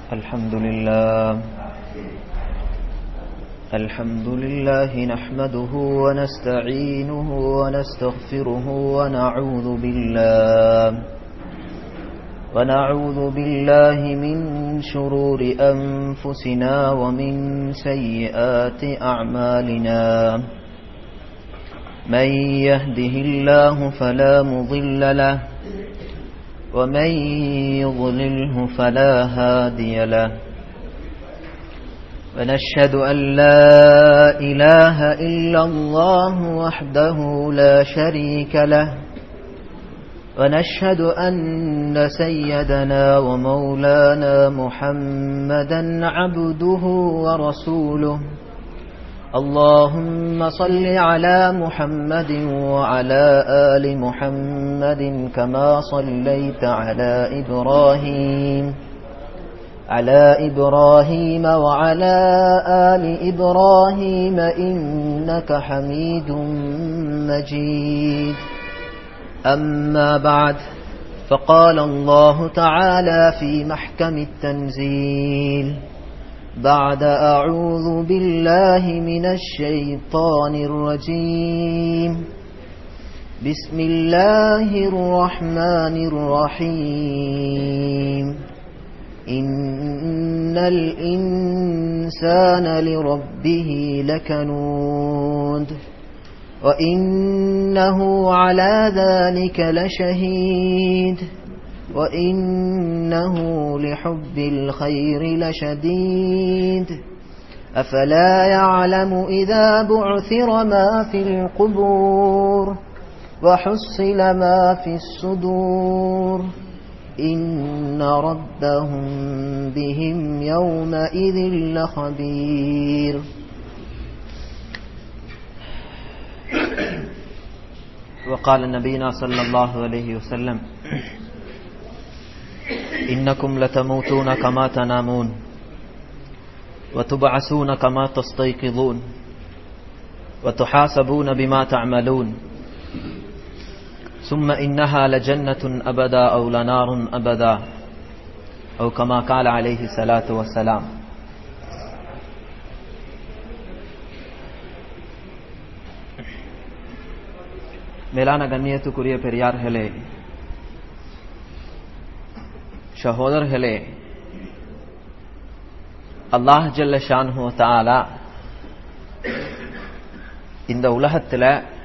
الحمد لله الحمد لله نحمده ونستعينه ونستغفره ونعوذ بالله ونعوذ بالله من شرور أنفسنا ومن سيئات أعمالنا من يهده الله فلا مضل له ومن يضلله فلا هادي له ونشهد أن لا إله إلا الله وحده لا شريك له ونشهد أن سيدنا ومولانا محمدا عبده ورسوله اللهم صل على محمد وعلى آل محمد كما صليت على إبراهيم على إبراهيم وعلى آل إبراهيم إنك حميد مجيد أما بعد فقال الله تعالى في محكم التنزيل بعد أعوذ بالله من الشيطان الرجيم بسم الله الرحمن الرحيم إن الإنسان لربه لكنود وإنه على ذلك لشهيد وإنه لحب الخير لشديد أفلا يعلم إذا بعثر ما في القبور وحصل ما في الصدور إن ربهم بهم يومئذ لخبير وقال نبينا صلى الله عليه وسلم إنكم لتموتون كما تنامون وتبعثون كما تستيقظون وتحاسبون بما تعملون ثم إنها لجنة أبدا أو لنار أبدا أو كما قال عليه الصلاة والسلام மேலான கண்ணியத்துக்குரிய பெரியார்களே சகோதரர்களே அல்லாஹ் ஜல்ல ஷான்ஹு தாலா இந்த உலகத்துல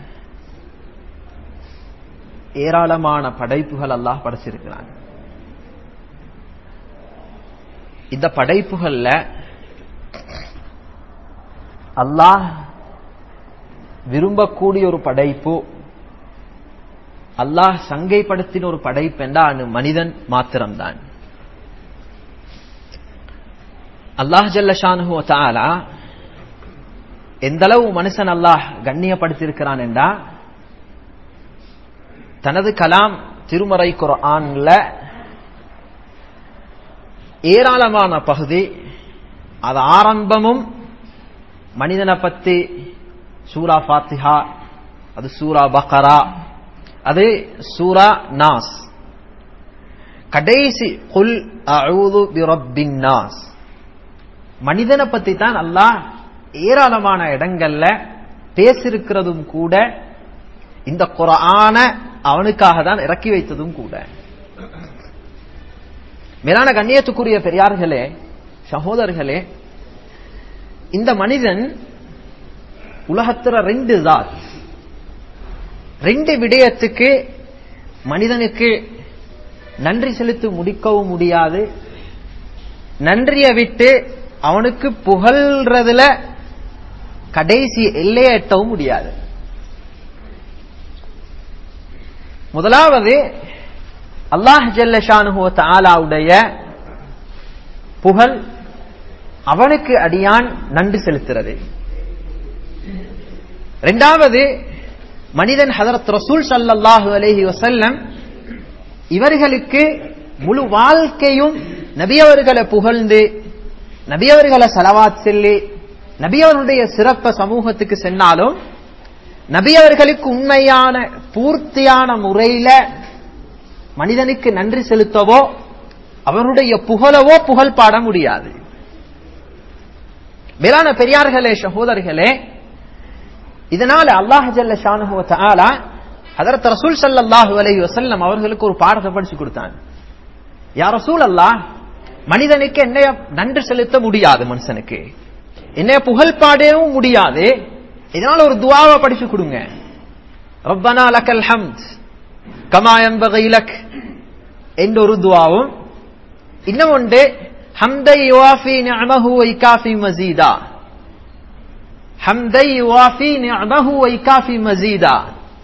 ஏராளமான படைப்புகள் அல்லாஹ் படைச்சிருக்கிறான் இந்த படைப்புகள்ல அல்லாஹ் விரும்பக்கூடிய ஒரு படைப்பு அல்லாஹ் சங்கைப்படுத்தின ஒரு படைப்பு என்றால் மனிதன் மாத்திரம்தான் அல்லாஹ் ஜல்லஷானு தாலா எந்த அளவு மனுஷன் அல்லாஹ் கண்ணியப்படுத்தியிருக்கிறான் என்றா தனது கலாம் திருமறை குரான்ல ஏராளமான பகுதி அது ஆரம்பமும் மனிதனை பத்தி சூரா பாத்திஹா அது சூரா பக்கரா அது சூரா நாஸ் கடைசி குல் அவுது பிரப்பின் நாஸ் மனிதனை பத்தி தான் அல்லாஹ் ஏராளமான இடங்கள்ல பேசிருக்கிறதும் கூட இந்த குரான அவனுக்காக தான் இறக்கி வைத்ததும் கூட மேலான கண்ணியத்துக்குரிய பெரியார்களே சகோதரர்களே இந்த மனிதன் உலகத்துல ரெண்டு தாத் ரெண்டு விடயத்துக்கு மனிதனுக்கு நன்றி செலுத்தி முடிக்கவும் முடியாது நன்றிய விட்டு அவனுக்கு புகழ்றதுல கடைசி எல்லையை எட்டவும் முடியாது முதலாவது அல்லாஹ் ஜல்லஷானுஹோ தாலாவுடைய புகழ் அவனுக்கு அடியான் நன்றி செலுத்துறது இரண்டாவது மனிதன் ஹதரத் ரசூல் சல்லாஹு அலஹி வசல்லம் இவர்களுக்கு முழு வாழ்க்கையும் நபியவர்களை புகழ்ந்து நபியவர்களை செலவாத் சொல்லி நபியவருடைய சிறப்ப சமூகத்துக்கு சென்னாலும் நபி அவர்களுக்கு உண்மையான பூர்த்தியான முறையில மனிதனுக்கு நன்றி செலுத்தவோ அவருடைய புகழவோ புகழ் பாட முடியாது மேலான பெரியார்களே சகோதரர்களே இதனால அல்லாஹ் ஜல்ல ஷானுஹு வ தஆலா ஹதரத் ரசூல் ஸல்லல்லாஹு அலைஹி வஸல்லம் அவர்களுக்கு ஒரு பாடத்தை படிச்சு கொடுத்தான் யா ரசூல் அல்லாஹ் மனிதனுக்கு என்னைய நன்றி செலுத்த முடியாது மனுஷனுக்கு என்னைய புகழ் பாடவும் முடியாது இதனால ஒரு துவாவை படிச்சு கொடுங்க ரப்பனா லக்கல் ஹம்த் கமா யன்பகி லக் என்ற ஒரு துவாவும் இன்னும் ஒன்று ஹம்தை யுவாஃபி நிஅமஹு வ இகாஃபி மஸீதா ஹம்தை யுவாஃபி நிஅமஹு வ இகாஃபி மஸீதா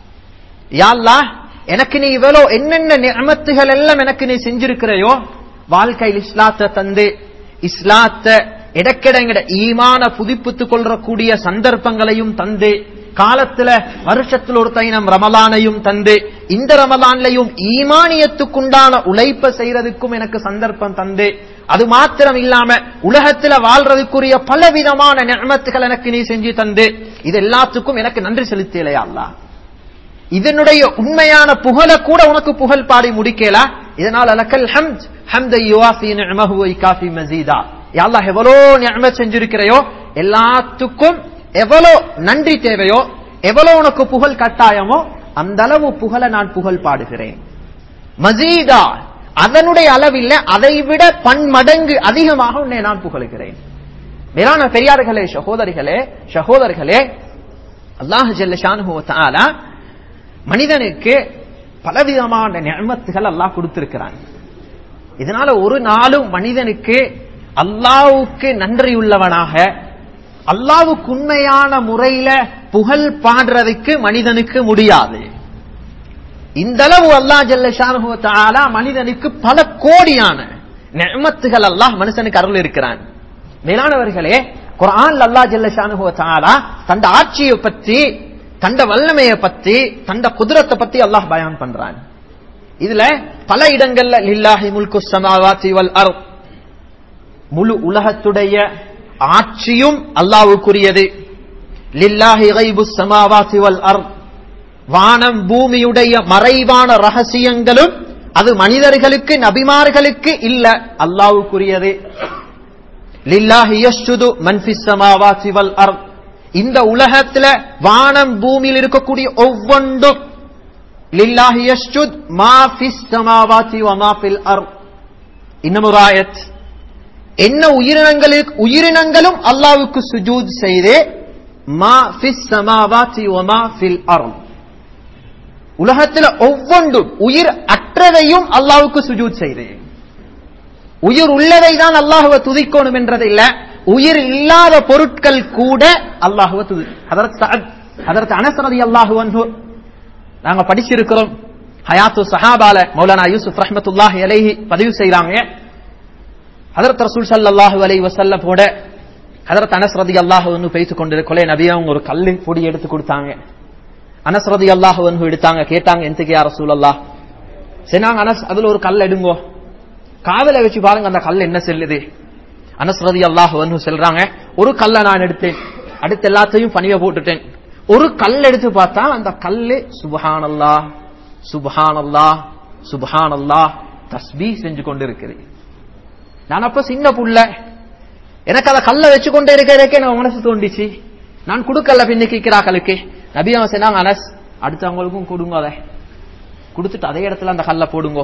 யா அல்லாஹ் எனக்கு நீ இவ்வளோ என்னென்ன நிஅமத்துகள் எல்லாம் எனக்கு நீ செஞ்சிருக்கிறையோ வாழ்க்கையில் இஸ்லாத்தை தந்து இஸ்லாத்தை இடக்கிடங்கிட ஈமான புதுப்பித்துக் கொள்ளக்கூடிய சந்தர்ப்பங்களையும் தந்து காலத்துல வருஷத்தில் ஒரு தைனம் ரமலானையும் தந்து இந்த ரமலான்லையும் ஈமானியத்துக்குண்டான உழைப்ப செய்யறதுக்கும் எனக்கு சந்தர்ப்பம் தந்து அது மாத்திரம் இல்லாம உலகத்துல வாழ்றதுக்குரிய பல விதமான நியமத்துகள் எனக்கு நீ செஞ்சு தந்து இது எல்லாத்துக்கும் எனக்கு நன்றி செலுத்தலையா அல்லாஹ் இதனுடைய உண்மையான புகழ கூட உனக்கு புகழ் பாடி முடிக்கல இதனால் அலக்கல் ஹம்த் ஹம்தை யுவாஃபி நிஅமஹு வ இகாஃபி மஸீதா யா அல்லாஹ் எவ்வளோ நிஅமத் செஞ்சிருக்கிறையோ எல்லாத்துக்கும் எவ்வளோ நன்றி தேவையோ எவ்வளோ உனக்கு புகழ் கட்டாயமோ அந்த அளவு புகழ நான் புகழ் பாடுகிறேன் மசீதா அதனுடைய அளவில்ல அதை விட பன்மடங்கு அதிகமாக உன்னை நான் புகழுகிறேன் மேலான பெரியார்களே சகோதரிகளே சகோதரர்களே அல்லாஹ் ஜல்ல ஷானுஹு வ தஆலா மனிதனுக்கு பலவிதமான நியமத்துகள் அல்லாஹ் கொடுத்திருக்கிறான் இதனால ஒரு நாளும் மனிதனுக்கு அல்லாவுக்கு நன்றியுள்ளவனாக அல்லாவுக்கு உண்மையான முறையில புகழ் பாடுறதுக்கு மனிதனுக்கு முடியாது இந்த அளவு அல்லாஹ் ஜல்ல ஷானுஹு வ தஆலா மனிதனுக்கு பல கோடியான நியமத்துகள் அல்லாஹ் மனுஷனுக்கு அருள் இருக்கிறான் மேலானவர்களே குர்ஆன் அல்லாஹ் ஜல்ல ஷானுஹு வ தஆலா தந்த ஆட்சியை பத்தி தண்ட வல்லமையை பத்தி தண்ட குதிரத்தை பத்தி அல்லாஹ் பயான் பண்றான் இதுல பல இடங்கள்ல லில்லாஹி முல்கு சமாவாத்தி வல் அர்த் முழு உலகத்துடைய ஆட்சியும் அல்லாஹ்வுக்குரியது லில்லாஹி கைபு சமாவாத்தி வல் அர்த் வானம் பூமியுடைய மறைவான ரகசியங்களும் அது மனிதர்களுக்கு நபிமார்களுக்கு இல்ல அல்லாஹ்வுக்குரியது லில்லாஹி யஸ்ஜுது மன் ஃபிஸ் சமாவாத்தி வல் அர்த் இந்த உலகத்துல வானம் பூமியில் இருக்கக்கூடிய ஒவ்வொன்றும் லில்லாஹி யஸ்ஜுத் மா ஃபிஸ் ஸமாவாதி வ மா ஃபில் அர்த் இன்னும் ஒரு ஆயத் என்ன உயிரினங்களுக்கு உயிரினங்களும் அல்லாஹ்வுக்கு சுஜூத் செய்து மா ஃபிஸ் ஸமாவாதி வ மா ஃபில் அர்த் உலகத்துல ஒவ்வொன்றும் உயிர் அற்றதையும் அல்லாஹ்வுக்கு சுஜூத் செய்து உயிர் உள்ளதை தான் அல்லாஹுவை துதிக்கணும் என்றது இல்ல உயிர் இல்லாத பொருட்கள் கூட அல்லாஹுவ துதி ஹதரத் சஅத் ஹதரத் அனஸ் ரலியல்லாஹு அன்ஹு நாங்க படிச்சிருக்கிறோம் ஹயாத்து சஹாபால மௌலானா யூசுப் ரஹ்மத்துல்லாஹி அலைஹி பதிவு செய்றாங்க ஹதரத் ரசூல் ஸல்லல்லாஹு அலைஹி வஸல்லம் போட ஹதரத் அனஸ் ரலியல்லாஹு அன்ஹு பேசிக் கொண்டிருக்கலே நபி அவங்க ஒரு கல்லு பொடி எடுத்து கொடுத்தாங்க அனஸ் ரலியல்லாஹு அன்ஹு எடுத்தாங்க கேட்டாங்க எந்தக்கு யா ரசூலல்லாஹ் சொன்னாங்க அனஸ் அதுல ஒரு கல் எடுங்கோ காதல வச்சு பாருங்க அந்த கல் என்ன செல்லுது அனஸ் ரதி அல்லாஹ் வந்து சொல்றாங்க ஒரு கல்லை நான் எடுத்தேன் அடுத்து எல்லாத்தையும் பணிய போட்டுட்டேன் ஒரு கல் எடுத்து பார்த்தா அந்த கல்லு சுபஹானல்லா சுபஹானல்லா சுபஹானல்லா தஸ்பீ செஞ்சு கொண்டு இருக்குது நான் அப்ப சின்ன புள்ள எனக்கு அதை கல்லை வச்சு கொண்டே இருக்கிறதுக்கே எனக்கு மனசு தோண்டிச்சு நான் கொடுக்கல பின்னுக்கு கிராக்களுக்கு நபி அவன் சொன்னாங்க அனஸ் அடுத்தவங்களுக்கும் கொடுங்க அதை கொடுத்துட்டு அதே இடத்துல அந்த கல்லை போடுங்கோ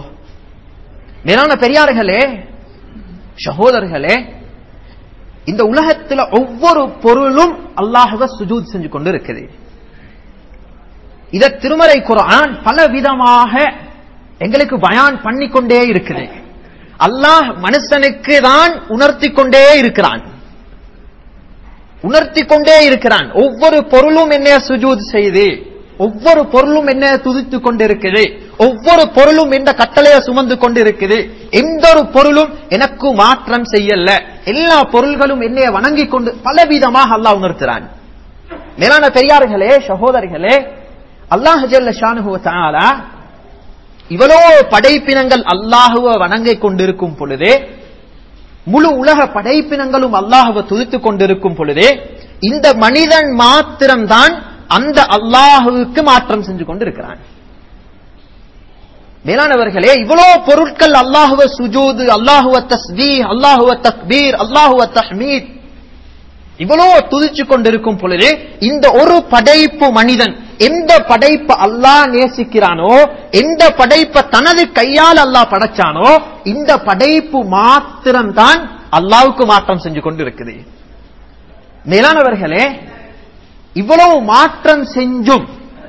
மேலான பெரியார்களே சகோதரர்களே இந்த உலகத்துல ஒவ்வொரு பொருளும் அல்லாஹுவ சுஜூத் செஞ்சு கொண்டு இருக்குது இத திருமறை குரான் பல விதமாக எங்களுக்கு பயான் பண்ணிக்கொண்டே இருக்குது அல்லாஹ் மனுஷனுக்கு தான் உணர்த்தி கொண்டே இருக்கிறான் உணர்த்தி கொண்டே இருக்கிறான் ஒவ்வொரு பொருளும் என்ன சுஜூத் செய்து ஒவ்வொரு பொருளும் என்ன துதித்து கொண்டிருக்குது ஒவ்வொரு பொருளும் எந்த கட்டளையை சுமந்து கொண்டிருக்குது எந்த ஒரு பொருளும் எனக்கு மாற்றம் செய்யல எல்லா பொருள்களும் என்னைய வணங்கி கொண்டு பலவிதமாக அல்லாஹ் உணர்த்துறான் மேலான பெரியார்களே சகோதரிகளே அல்லாஹ் ஜல்ல ஷானுஹு தஆலா இவ்வளோ படைப்பினங்கள் அல்லாஹுவ வணங்கிக் கொண்டிருக்கும் பொழுது முழு உலக படைப்பினங்களும் அல்லாஹுவ துதித்துக் கொண்டிருக்கும் பொழுது இந்த மனிதன் மாத்திரம்தான் அந்த அல்லாஹுவுக்கு மாற்றம் செஞ்சு கொண்டிருக்கிறான் மேலானவர்களே இவ்வளவு பொருட்கள் அல்லாஹுவ சுஜூது அல்லாஹுவ தஸ்பீ அல்லாஹுவ தக்பீர் அல்லாஹுவ தஹ்மீத் இவ்வளவு துதிச்சு கொண்டிருக்கும் பொழுது இந்த ஒரு படைப்பு மனிதன் எந்த படைப்பை அல்லாஹ் நேசிக்கிறானோ எந்த படைப்பை தனது கையால் அல்லாஹ் படைச்சானோ இந்த படைப்பு மாத்திரம்தான் அல்லாவுக்கு மாற்றம் செஞ்சு கொண்டு இருக்குது மேலானவர்களே இவ்வளவு மாற்றம் செஞ்சும்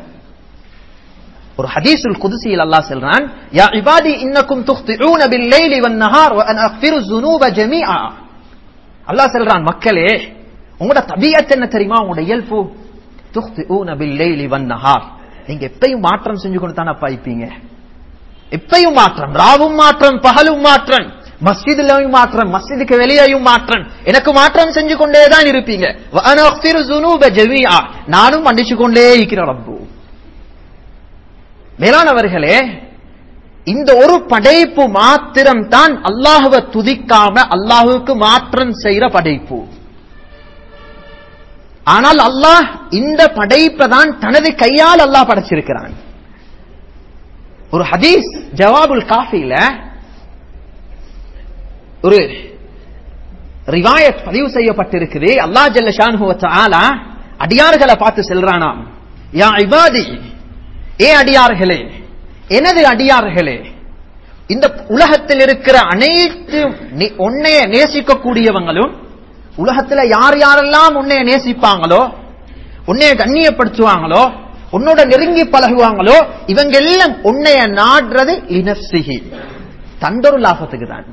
ஒரு ஹதீசுல் குதுசியில் அல்லாஹ் சொல்றான் யா இபாதி இன்னக்கும் துக்திஊன பில் லைலி வன் நஹார் வ அன் அக்ஃபிரு ذுனூப ஜமீஆ அல்லாஹ் சொல்றான் மக்களே உங்களோட தபியத் என்ன தெரியுமா உங்களோட இயல்பு துக்திஊன பில் லைலி வன் நஹார் நீங்க எப்பயும் மாற்றம் செஞ்சு கொண்டு தானே பாய்ப்பீங்க எப்பயும் மாற்றம் ராவும் மாற்றம் பகலும் மாற்றம் மஸ்ஜிதிலையும் மாற்றம் மஸ்ஜிதுக்கு வெளியேயும் மாற்றம் எனக்கு மாற்றம் செஞ்சு கொண்டே தான் இருப்பீங்க வ அன் அக்ஃபிரு ذுனூப ஜமீஆ நானும் மன்னிச்சு கொண்டே இருக்கிற ரப்பு மேலானவர்களே இந்த ஒரு படைப்பு மாத்திரம் தான் அல்லாஹுவ துதிக்காம அல்லாஹுக்கு மாற்றம் செய்யற படைப்பு ஆனால் அல்லாஹ் இந்த படைப்பை தான் தனது கையால் அல்லாஹ் படைச்சிருக்கிறான் ஒரு ஹதீஸ் ஜவாபுல் காஃபில ஒரு ரிவாயத் பதிவு செய்யப்பட்டிருக்குது அல்லாஹ் ஜல்ல ஷான்ஹு ஆலா அடியார்களை பார்த்து செல்றானாம் யா இபாதி ஏ அடியார்களே எனது அடியார்களே இந்த உலகத்தில் இருக்கிற அனைத்து நே- உன்னைய நேசிக்கக்கூடியவங்களும் உலகத்துல யார் யாரெல்லாம் உன்னைய நேசிப்பாங்களோ உன்னைய கண்ணியப்படுத்துவாங்களோ உன்னோட நெருங்கி பழகுவாங்களோ இவங்க எல்லாம் உன்னைய நாடுறது இனப்சிகி தண்டொரு லாபத்துக்கு தான்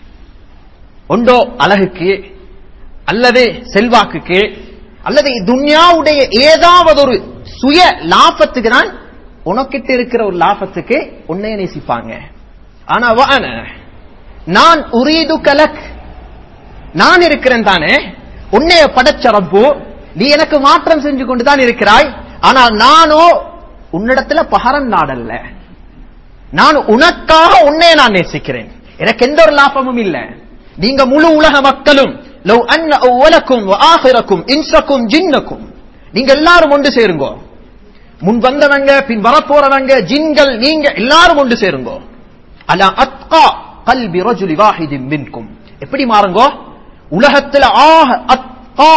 ஒன்றோ அழகுக்கு அல்லது செல்வாக்குக்கு அல்லது துன்யாவுடைய ஏதாவது ஒரு சுய லாபத்துக்கு தான் உனக்கிட்ட இருக்கிற ஒரு லாபத்துக்கு உன்னைய நேசிப்பாங்க ஆனா வான நான் உரீது கலக் நான் இருக்கிறேன் தானே உன்னைய படைச்ச ரப்பு நீ எனக்கு மாற்றம் செஞ்சு கொண்டு தான் இருக்கிறாய் ஆனா நானோ உன்னிடத்துல பகரம் நாடல்ல நான் உனக்காக உன்னைய நான் நேசிக்கிறேன் எனக்கு எந்த ஒரு லாபமும் இல்ல நீங்க முழு உலக மக்களும் லவ் அன்ன அவ்வலக்கும் ஆஹிரக்கும் இன்சக்கும் ஜின்னக்கும் நீங்க எல்லாரும் ஒன்று சேருங்கோ முன் வந்தவங்க பின் வரப்போறவங்க ஜின்கள் நீங்க எல்லாரும் ஒன்று சேருங்கோ அலா அத்கா கல்பி ரஜுலி வாஹிதின் மின்கும் எப்படி மாறுங்கோ உலகத்துல ஆக அத்கா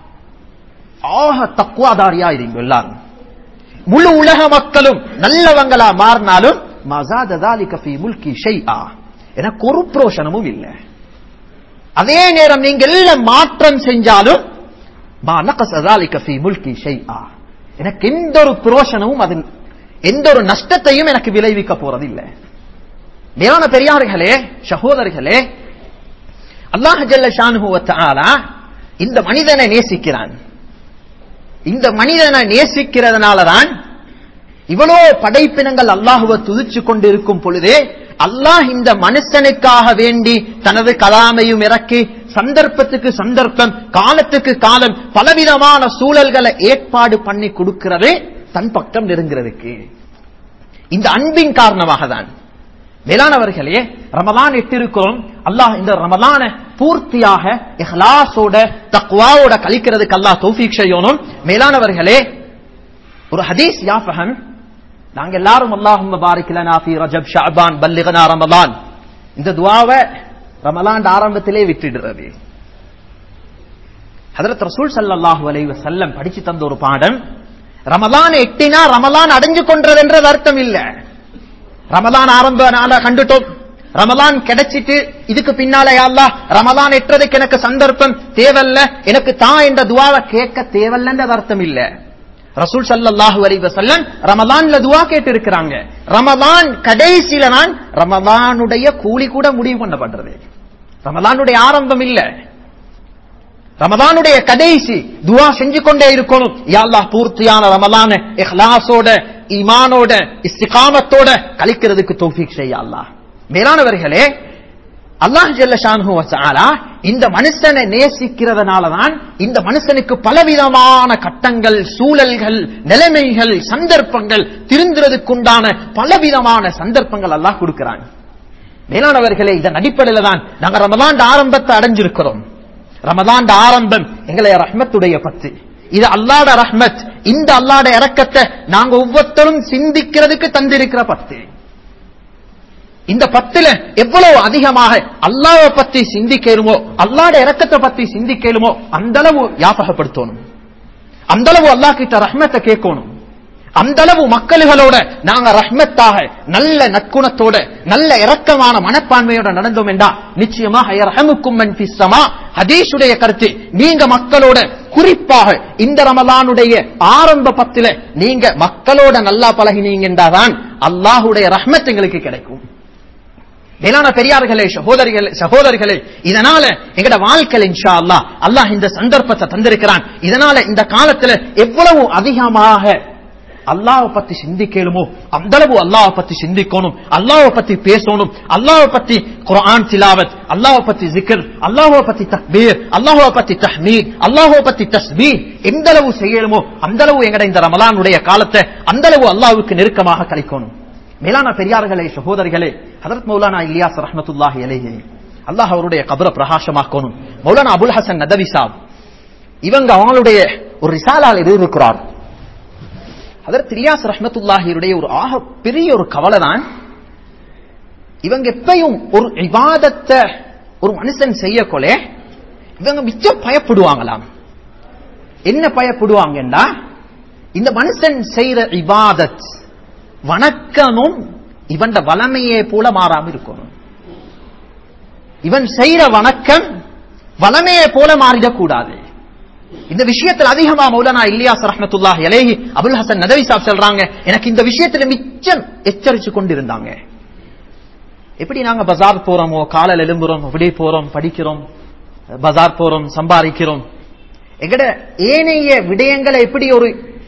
ஆக தக்குவாதாரியா இருங்க எல்லாரும் முழு உலக மக்களும் நல்லவங்களா மாறினாலும் மசாததாலிக ஃபீ முல்கி ஷைஆ எனக்கு ஒரு புரோஷனமும் இல்லை அதே நேரம் நீங்க எல்லாம் மாற்றம் செஞ்சாலும் மா நகசதாலிக ஃபீ முல்கி ஷைஆ எனக்கு எந்த ஒரு புரோஷனமும் அது எந்த ஒரு நஷ்டத்தையும் எனக்கு விளைவிக்க போறதில்லை மேலான பெரியார்களே சகோதரர்களே அல்லாஹ் ஜல்ல ஷானுஹு வ தஆலா இந்த மனிதனை நேசிக்கிறான் இந்த மனிதனை நேசிக்கிறதுனால தான் இவ்வளோ படைப்பினங்கள் அல்லாஹுவ துதிச்சு கொண்டிருக்கும் பொழுதே அல்லாஹ் இந்த மனுஷனுக்காக வேண்டி தனது கலாமையும் இறக்கி சந்தர்ப்பத்துக்கு சந்தர்ப்பம் காலத்துக்கு காலம் பலவிதமான சூழல்களை ஏற்பாடு பண்ணி கொடுக்கிறது தன் பக்கம் நெருங்கிறதுக்கு இந்த அன்பின் காரணமாக தான் மேலானவர்களே ரமலான் இட்டிருக்கிறோம் அல்லாஹ் இந்த ரமலான பூர்த்தியாக இஹ்லாஸோட தக்வாவோட கழிக்கிறதுக்கு அல்லாஹ் தௌஃபீக் செய்யணும் மேலானவர்களே ஒரு ஹதீஸ் யாஃபஹன் நாங்க எல்லாரும் அல்லாஹும்ம பாரிக் லனா ஃபீ ரஜப் ஷஅபான் பல்லிகனா ரமலான் இந்த துஆவை ரமலான் ஆரம்பத்திலே விட்டுடுறது ஹதரத் ரசூல் ஸல்லல்லாஹு அலைஹி வஸல்லம் படிச்சு தந்த ஒரு பாடம் ரமலான் எட்டினா ரமலான் அடைஞ்சு கொன்றதுன்றது அர்த்தம் இல்ல ரமலான் ஆரம்ப நாள கண்டுட்டோம் ரமலான் கிடைச்சிட்டு இதுக்கு பின்னால யா அல்லாஹ் ரமலான் எட்டுறதுக்கு எனக்கு சந்தர்ப்பம் தேவல்ல எனக்கு தான் என்ற துவாவை கேட்க தேவல்லன்றது அர்த்தம் இல்ல ரசூல் ஸல்லல்லாஹு அலைஹி வஸல்லம் ரமலான்ல துவா கேட்டு இருக்கிறாங்க ரமலான் கடைசியில நான் ரமலானுடைய கூலி கூட முடிவு பண்ணப்படுறது ரமலானுடைய ஆரம்பம் இல்ல ரமலானுடைய கடைசி துவா செஞ்சு கொண்டே இருக்கணும் யா அல்லாஹ் பூர்த்தியான ரமலான இஹ்லாஸோட ஈமானோட இஸ்திகாமத்தோட கழிக்கிறதுக்கு தௌஃபீக் செய்ய அல்லாஹ் மேலானவர்களே அல்லாஹ் ஜல்ல ஷான்ஹு வ தஆலா இந்த மனுஷனை நேசிக்கிறதுனால தான் இந்த மனுஷனுக்கு பலவிதமான கட்டங்கள் சூழல்கள் நிலைமைகள் சந்தர்ப்பங்கள் திருந்துறதுக்குண்டான பலவிதமான சந்தர்ப்பங்கள் அல்லாஹ் கொடுக்கிறான் மேலானவர்களே இதன் அடிப்படையில தான் நாங்க ரமலான் ஆரம்பத்தை அடைஞ்சிருக்கிறோம் ரமலான் ஆரம்பம் எங்களை ரஹ்மத்துடைய பத்து இது அல்லாட ரஹ்மத் இந்த அல்லாட இறக்கத்தை நாங்க ஒவ்வொருத்தரும் சிந்திக்கிறதுக்கு தந்திருக்கிற பத்து இந்த பத்துல எவ்வளவு அதிகமாக அல்லாஹ்வை பத்தி சிந்திக்கலுமோ அல்லாஹ்ட இரக்கத்தை பத்தி சிந்திக்கலுமோ அந்த அளவு ஞாபகப்படுத்தணும் அந்த அளவு அல்லாஹ் கிட்ட ரஹ்மத்தை கேட்கணும் அந்த அளவு மக்களுகளோட நாங்க ரஹ்மத்தாக நல்ல நற்குணத்தோட நல்ல இரக்கமான மனப்பான்மையோட நடந்தோம் என்றா நிச்சயமாக யர்ஹமுக்கும் மன் ஃபிஸ் ஸமா ஹதீஸுடைய கருத்து நீங்க மக்களோட குறிப்பாக இந்த ரமலானுடைய ஆரம்ப பத்தில நீங்க மக்களோட நல்லா பழகினீங்க என்றாதான் அல்லாஹ்வுடைய ரஹ்மத் எங்களுக்கு கிடைக்கும் மேலான பெரியார்களே சகோதரிகளே சகோதரிகளே இதனால எங்கட வாழ்க்கையில் இன்ஷா அல்லாஹ் அல்லாஹ் இந்த சந்தர்ப்பத்தை தந்திருக்கிறான் இதனால இந்த காலத்துல எவ்வளவு அதிகமாக அல்லாஹ் பத்தி சிந்திக்கலுமோ அந்த அளவு அல்லாஹ் பத்தி சிந்திக்கணும் அல்லாஹ் பத்தி பேசணும் அல்லாஹ் பத்தி குர்ஆன் திலாவத் அல்லாஹ் பத்தி ஜிக்ர் அல்லாஹ் பத்தி தக்பீர் அல்லாஹ் பத்தி தஹ்மீத் அல்லாஹ் பத்தி தஸ்பீஹ் எந்த அளவு செய்யலுமோ அந்த அளவு எங்கட இந்த ரமலானுடைய காலத்தை அந்த அளவு அல்லாஹ்வுக்கு நெருக்கமாக கழிக்கணும் மேலான பெரியார்களே சகோதரிகளே ஹதரத் மௌலானா இலியாஸ் ரஹ்மத்துல்லாஹி அலைஹி அல்லாஹ் அவருடைய கபர பிரகாசமாக்கணும் மௌலானா அபுல் ஹசன் நதவி சாப் இவங்க அவங்களுடைய ஒரு ரிசாலால் எழுதியிருக்கிறார் அதற்கு இலியாஸ் ரஹ்மத்துல்லாஹியுடைய ஒரு ஆக பெரிய ஒரு கவலை தான் இவங்க எப்பயும் ஒரு இபாதத்தை ஒரு மனுஷன் செய்யக்கொலே இவங்க மிச்சம் பயப்படுவாங்களாம் என்ன பயப்படுவாங்கன்னா இந்த மனுஷன் செய்யற இபாதத் வணக்கமும் இவன் வளமையே போல மாறாம இருக்கணும் இவன் செய்யற வணக்கம் வளமையே போல மாறிடக்கூடாது இந்த விஷயத்தில் அதிகமா மௌலானா இல்லியாஸ் ரஹ்மத்துல்லாஹி அலைஹி அபுல் ஹசன் நதவி சாப் சொல்றாங்க எனக்கு இந்த விஷயத்துல மிச்சம் எச்சரிச்சு கொண்டிருந்தாங்க எப்படி நாங்க பஜார் போறோமோ காலையில் எழும்புறோம் அப்படியே போறோம் படிக்கிறோம் பஜார் போறோம் சம்பாதிக்கிறோம் எங்கட ஏனைய விடயங்களை எப்படி ஒரு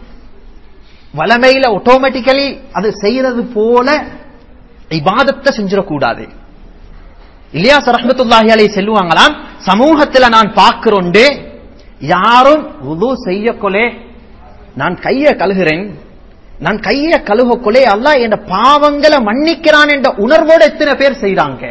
வளமையில ஆட்டோமேட்டிக்கலி அது செய்யறது போல இபாதத்தை செஞ்சிடக்கூடாது இல்லையாஸ் ரஹ்மத்துல்லாஹி அலை செல்லுவாங்களாம் சமூகத்துல நான் பார்க்கிறோண்டு யாரும் உது செய்யக்கொலே நான் கைய கழுகிறேன் நான் கைய கழுகக்கொலே அல்லாஹ் என் பாவங்களை மன்னிக்கிறான் என்ற உணர்வோடு எத்தனை பேர் செய்றாங்க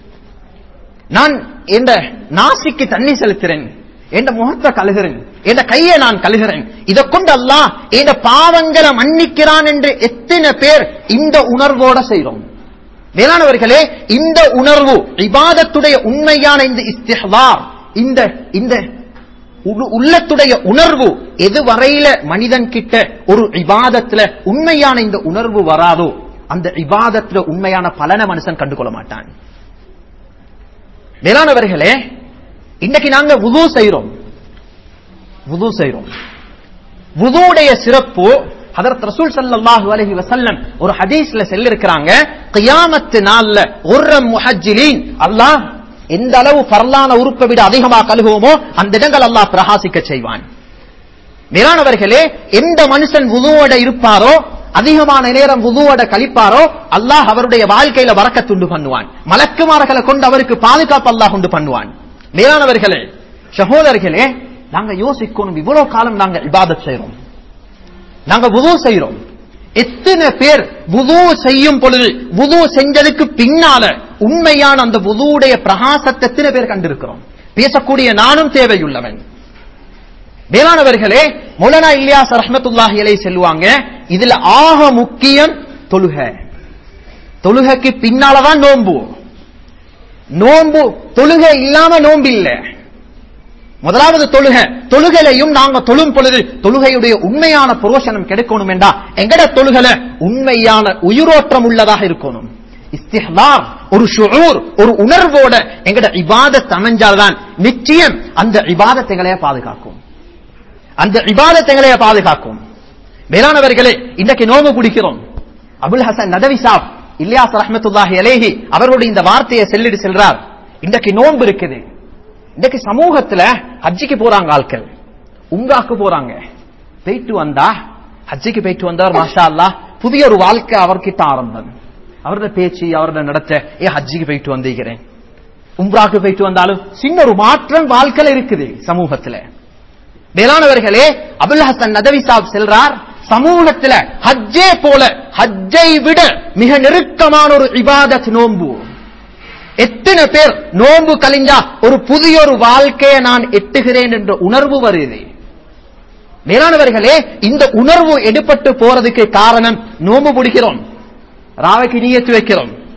நான் என்ற நாசிக்கு தண்ணி செலுத்துறேன் என்ற முகத்தை கழுகிறேன் என்ற கையை நான் கழுகிறேன் இதை கொண்டு அல்லாஹ் என் பாவங்களை மன்னிக்கிறான் என்று எத்தனை பேர் இந்த உணர்வோட செய்றோம் வேளாணவர்களே இந்த உணர்வு இபாதத்துடைய உண்மையான இந்த இஸ்திஹ்வார் இந்த இந்த உள்ள- உள்ளத்துடைய உணர்வு எது வரையில மனிதன் கிட்ட ஒரு இபாதத்துல உண்மையான இந்த உணர்வு வராதோ அந்த இபாதத்துல உண்மையான பலனை மனுஷன் கண்டுகொள்ள மாட்டான் மேலானவர்களே இன்னைக்கு நாங்க வுது செய்றோம் வுது செய்றோம் வுதுவுடைய சிறப்பு ஹதரத் ரசூல் ஸல்லல்லாஹு அலைஹி வஸல்லம் ஒரு ஹதீஸ்ல சொல்லிருக்கிறாங்க கியாமத்து நாள்ல உர்ரம் முஹஜ்ஜிலீன் அல்லாஹ் எந்த அளவு பரலான உறுப்பை விட அதிகமா கழுகுவோமோ அந்த இடங்கள் அல்லாஹ் பிரகாசிக்க செய்வான் மேலானவர்களே எந்த மனுஷன் வுதுவோட இருப்பாரோ அதிகமான நேரம் வுதுவோட கழிப்பாரோ அல்லாஹ் அவருடைய வாழ்க்கையில வரக்கத்துண்டு பண்ணுவான் மலக்குமார்களை கொண்டு அவருக்கு பாதுகாப்பு அல்லாஹ் உண்டு பண்ணுவான் மேலானவர்களே சகோதரர்களே நாங்க யோசிக்கணும் இவ்வளவு காலம் நாங்க இபாதத் செய்றோம் நாங்க வுது செய்றோம் எத்தனை பேர் வுது செய்யும் பொழுது வுது செஞ்சதுக்கு பின்னால உண்மையான அந்த வுதுவுடைய பிரகாசத்தை எத்தனை பேர் கண்டிருக்கிறோம் பேசக்கூடிய நானும் தேவையுள்ளவன் மேலானவர்களே மௌலானா இல்யாஸ் ரஹ்மத்துல்லாஹி அலைஹி செல்வாங்க இதுல ஆக முக்கியம் தொழுக தொழுகைக்கு பின்னாலதான் நோன்பு நோன்பு தொழுகை இல்லாம நோன்பு இல்ல முதலாவது தொழுகை தொழுகையிலையும் நாங்க தொழும் பொழுது தொழுகையுடைய உண்மையான புரோஷனம் கிடைக்கணும் என்றா எங்கட தொழுகல உண்மையான உயிரோட்டம் உள்ளதாக இருக்கணும் இஸ்திஹ்லார் ஒரு ஷுஊர் ஒரு உணர்வோட எங்கட இபாதத் அமைஞ்சால்தான் நிச்சயம் அந்த இபாதத் எங்களைய பாதுகாக்கும் அந்த இபாதத் எங்களைய பாதுகாக்கும் மேலானவர்களே இன்றைக்கு நோம்பு பிடிக்கிறோம் அபுல் ஹசன் நதவி சாப் இல்யாஸ் ரஹ்மத்துல்லாஹி அலேஹி அவர்களுடைய இந்த வார்த்தையை செல்லிட்டு செல்றார் இன்றைக்கு நோன்பு இருக்குது இன்றைக்கு சமூகத்துல ஹஜ்ஜிக்கு போறாங்க ஆட்கள் உங்காக்கு போறாங்க போயிட்டு வந்தா ஹஜ்ஜிக்கு போயிட்டு வந்தார் மாஷா அல்லாஹ் புதிய ஒரு வாழ்க்கை அவர்கிட்ட ஆரம்பம் அவரோட பேச்சு அவரோட நடத்த ஏ ஹஜ்ஜிக்கு போயிட்டு வந்திருக்கிறேன் உம்ராக்கு போயிட்டு வந்தாலும் சின்ன ஒரு மாற்றம் வாழ்க்கையில இருக்குது சமூகத்துல மேலானவர்களே அபுல் ஹசன் நதவி சாப் செல்றார் சமூகத்துல ஹஜ்ஜே போல ஹஜ்ஜை விட மிக நெருக்கமான ஒரு இபாதத் நோன்பு எத்தனை பேர் நோன்பு கலிஞ்சா ஒரு புதிய ஒரு வாழ்க்கையை நான் எட்டுகிறேன் என்ற உணர்வு வருது மேலானவர்களே இந்த உணர்வு எடுபட்டு போறதுக்கு காரணம் நோன்பு பிடிக்கிறோம் ராவைக்கு நீயத்து வைக்கிறோம்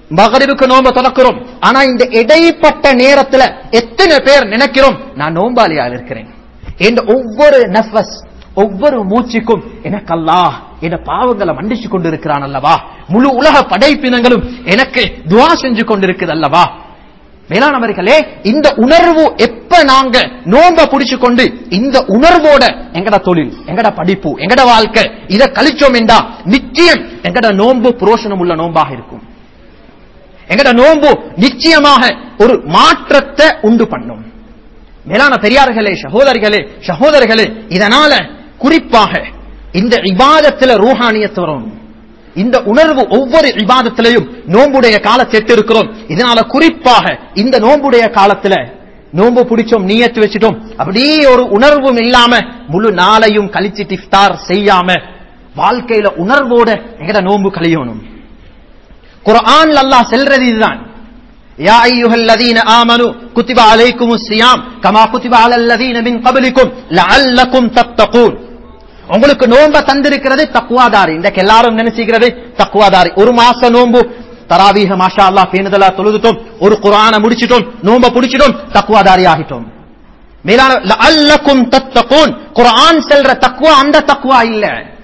மகரிபுக்கு நோம்ப தொடக்கிறோம் ஆனா இந்த இடைப்பட்ட நேரத்துல எத்தனை பேர் நினைக்கிறோம் நான் நோம்பாளியா இருக்கிறேன் என்ற ஒவ்வொரு நஃபஸ் ஒவ்வொரு மூச்சுக்கும் எனக்கு அல்லாஹ் என் பாவங்களை மன்னிச்சு கொண்டிருக்கிறான் அல்லவா முழு உலக படைப்பினங்களும் எனக்கு துவா செஞ்சு கொண்டிருக்குது அல்லவா மேலானவர்களே இந்த உணர்வு எப்ப நாங்க நோம்ப புடிச்சு கொண்டு இந்த உணர்வோட எங்கட தொழில் எங்கட படிப்பு எங்கட வாழ்க்கை இதை கழிச்சோம் என்றா நிச்சயம் எங்கட நோன்பு புரோஷனம் உள்ள நோம்பாக இருக்கும் எங்கட நோன்பு நிச்சயமாக ஒரு மாற்றத்தை உண்டு பண்ணும் மேலான பெரியார்களே சகோதரிகளே சகோதரர்களே இதனால குறிப்பாக இந்த இபாதத்துல ரூஹானியத்து வரணும் இந்த உணர்வு ஒவ்வொரு இபாதத்திலையும் நோம்புடைய காலத்தை எட்டு இருக்கிறோம் இதனால குறிப்பாக இந்த நோம்புடைய காலத்துல நோம்பு பிடிச்சோம் நீயத்து வச்சுட்டோம் அப்படியே ஒரு உணர்வும் இல்லாம முழு நாளையும் கழிச்சிட்டு இஃப்தார் செய்யாம வாழ்க்கையில உணர்வோட எங்கட நோம்பு கழியணும் குர்ஆன் அல்லாஹ் செல்றது இதுதான் يا أيها الذين آمنوا كتب عليكم الصيام كما كتب على الذين من قبلكم لعلكم تتقون உங்களுக்கு நோம்ப தந்திருக்கிறது தக்குவாதாரி இன்றைக்கு எல்லாரும் நினைச்சுக்கிறது தக்குவாதாரி ஒரு மாச நோம்பு தராவீக மாஷா அல்லா பேணுதலா தொழுதுட்டோம் ஒரு குரான முடிச்சிட்டோம் நோம்ப புடிச்சிட்டோம் தக்குவாதாரி ஆகிட்டோம் மேலான அல்லக்கும் தத்தகூன் குரான் செல்ற தக்குவா அந்த தக்குவா இல்ல